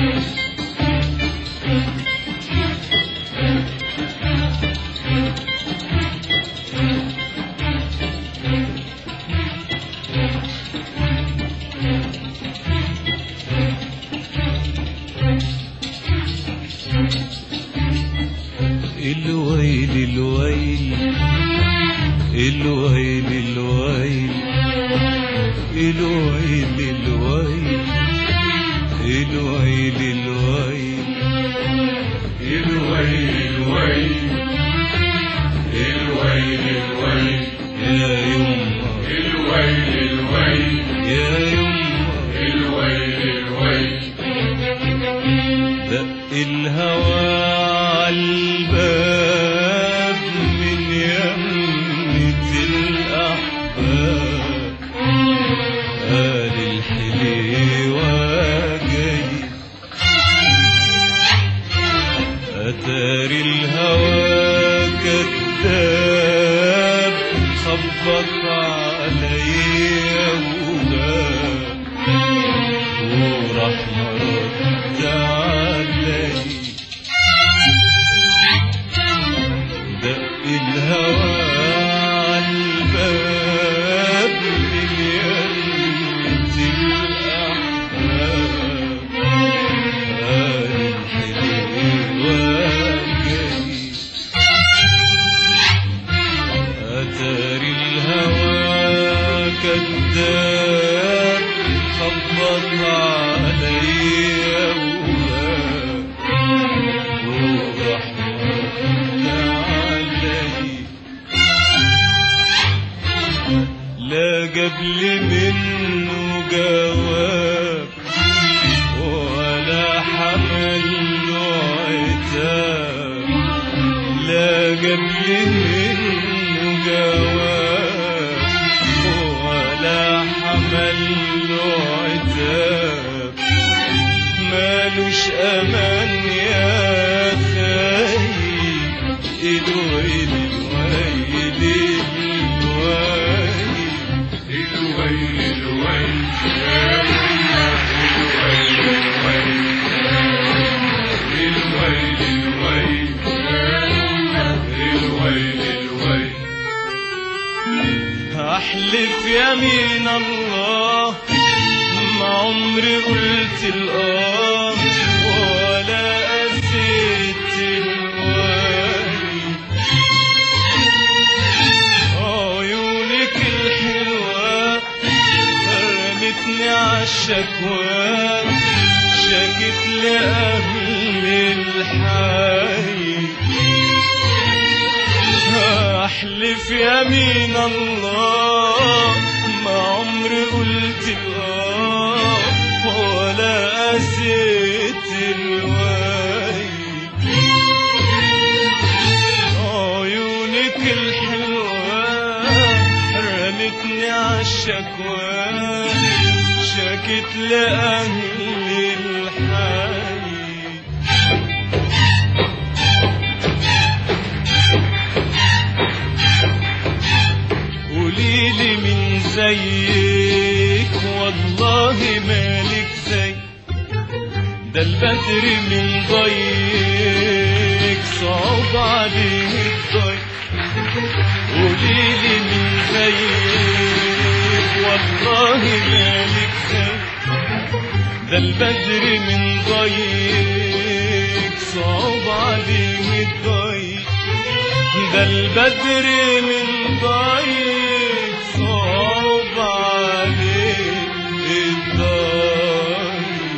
الويل الويل الويل الويل الويل الويل الويل الويل الويل الويل الويل الويل يا يما الويل الويل يا يما الويل الويل دق الهوى عالباب من يمة الأحباب قال الحليوة جاي أتاري الهوى كذاب خبط عليا وغاب وراح مرد علي دق الهوى عالباب من يمة الأحباب قال الحليوة جاي أتاري الهوى كذاب خبط عليا وغاب وراح مرد علي لا قبل منه جواب ولا حمل له عتاب لا قبل منه جواب ولا حمل له عتاب مالوش امان يا خايب الويل الويل الويل الويل الويل يا ويلي الويل الويل الويل الويل احلف يمين الله ما عمري قلت الاه ولا قسيت الوالي عيونك الحلوة رمتني عالشكوى شكت لأهل الحي احلف يمين الله ما عمري قلت اه ولا قسيت الواي عيونك الحلوة رمتني عالشكوى شكت لأهل الحي قوليلي من زيك والله مالك زي ده البدر من ضيق صعب عليه الضيق قوليلي من زيك والله مالك زي ده البدر من ضيق صعب عليه الضيق ده البدر من ضيق صعب عليه الضيق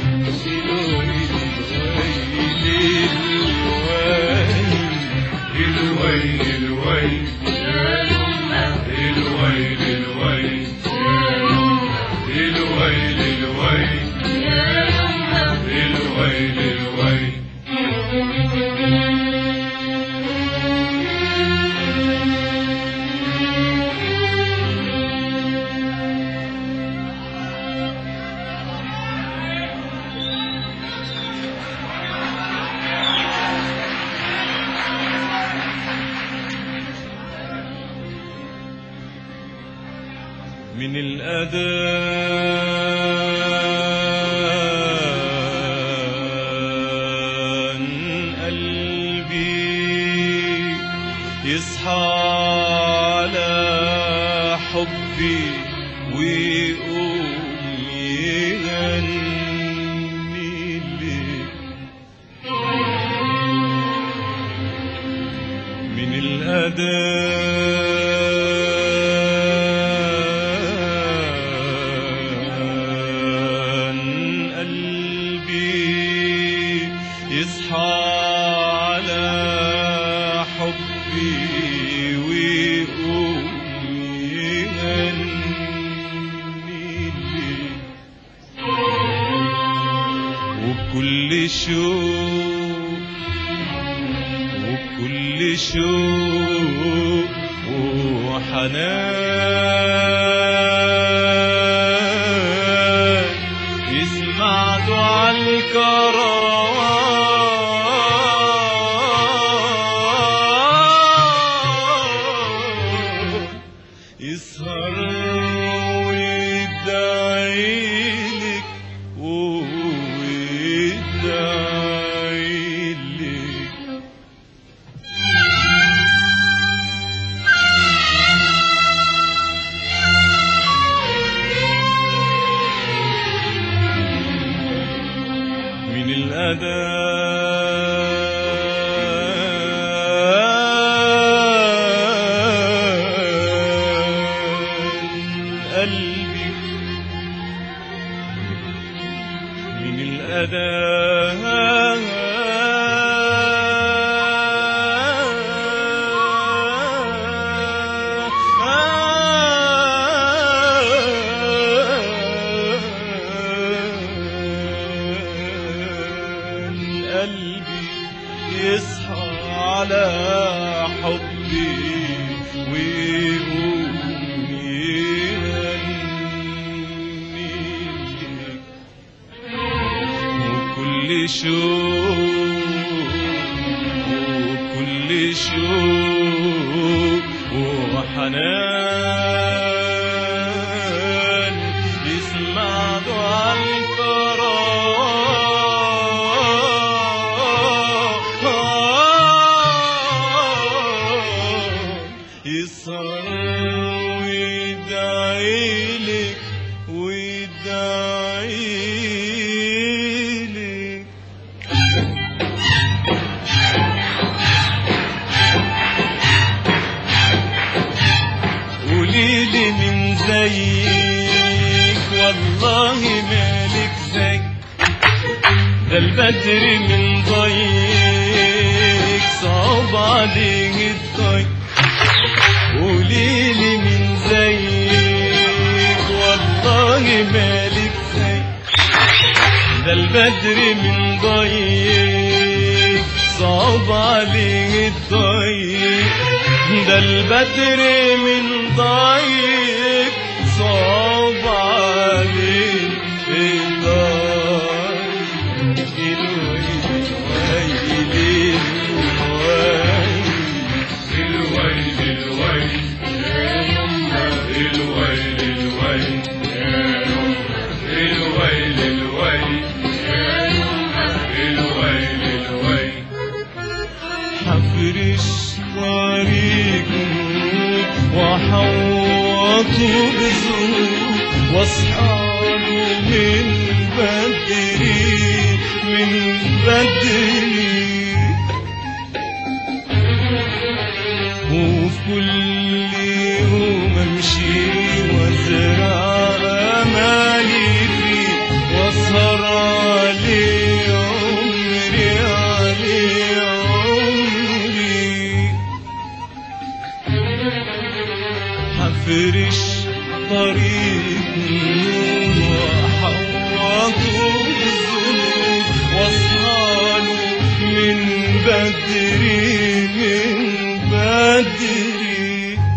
الويل الويل الويل الويل الويل الويل الويل الويل الويل الويل من الأذى يصحى على حبي ويقوم يغني لي من الأذان قلبي يصحى على حبي ويقوم يغني لي وبكل شوق وبكل شوق وحنان يسمع دعاء الكروان يسهر ويدعيلك ويدعيلك من الأذان قلبي من الأذان قلبي يصحى على حبي ويقوم يغني لك وكل شوق وكل شوق وحنان يسمع دعاء الكرام يسهر ويدعيلك ويدعيلك قوليلي من زيك والله مالك زي ده البدر من ضيق صعب عليه الضيق قوليلي من زيك والله مالك زي ده البدر من ضيق صعب عليه الضيق ده البدر من ضيق صعب عليه الضيق الويل ويل الويل الويل الويل الويل الويل الويل الويل الويل الويل حفرش طريق وحوطه بذنوب واصحابه من بدري من بدري وفي كل يوم امشي وازرع امالي فيه واسهر عليه عمري عليه عمري هفرش طريق نور وحوطه بذنوب واصحاله من بدري من بدري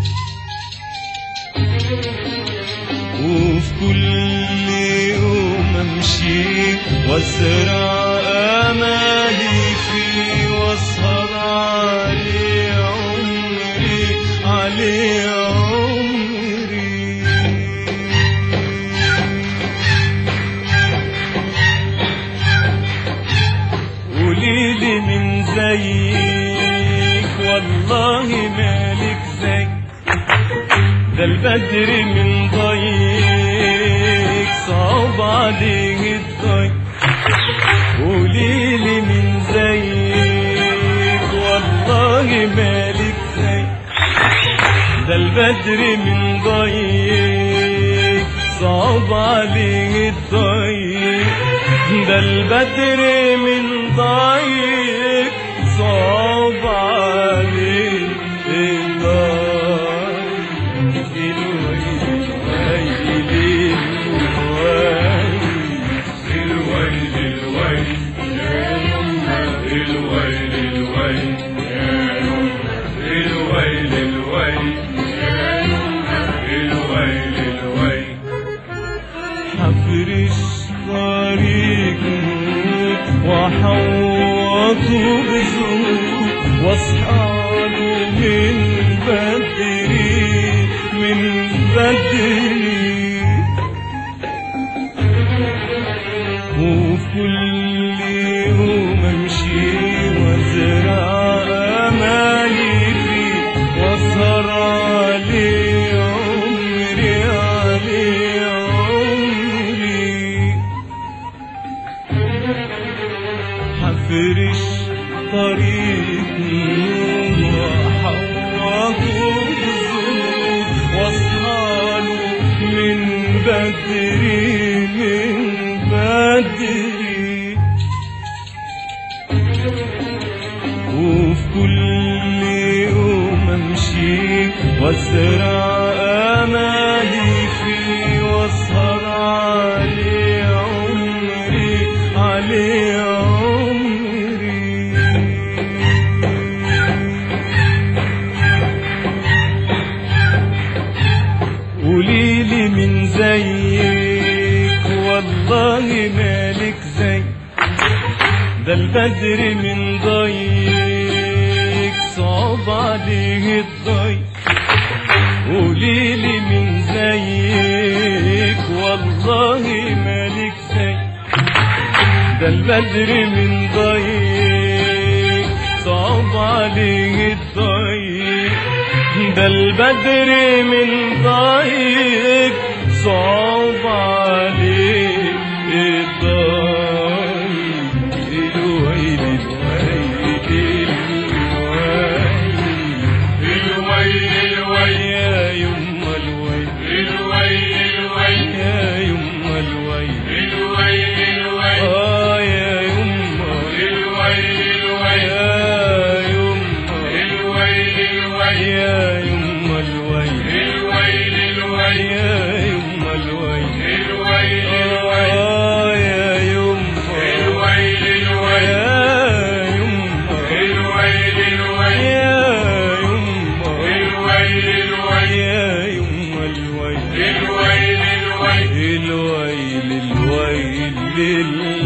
وفي كل يوم امشي وازرع امالي فيه واسهر عليه عمري عليه عمري قوليلي من زيك والله مالك زي ده البدر من ضيق صعب عليه الضيق قوليلي من زيك والله مالك زي ده البدر من ضيق صعب عليه الضيق ده البدر من ضيق صعب عليه الضيق الويل ويل الويل الويل الويل يا يما الويل الويل يا يما الويل الويل يا يما الويل الويل حفرش طريق وحوطه بذنوب واصحابه من بدري من بدري وفي كل يوم امشي وازرع امالي فيه واسهر عليه عمري عليه عمري حفرش طريق نور وحوطه بذنوب واصحاله من بدري من بدري وفي كل يوم امشي وازرع امالي فيه واسهر عليه عمري عليه عمري قوليلي من زيك والله مالك زي ده البدر من ضيق صعب عليه الضيق قوليلي من زيك والله مالك زي ده البدر من ضيق صعب عليه الضيق ده البدر من ضيق صعب عليه الضيق الويل الويل الويل الويل الويل يا يما الويل الويل الويل يا يما الويل الويل الويل اه يا يما الويل الويل يا يما الويل الويل يا يما الويل الويل الويل يا يما الويل الويل الويل آه يا يما الويل الويل يا يما الويل الويل يا يما الويل الويل يا يما الويل الويل الويل الويل الويل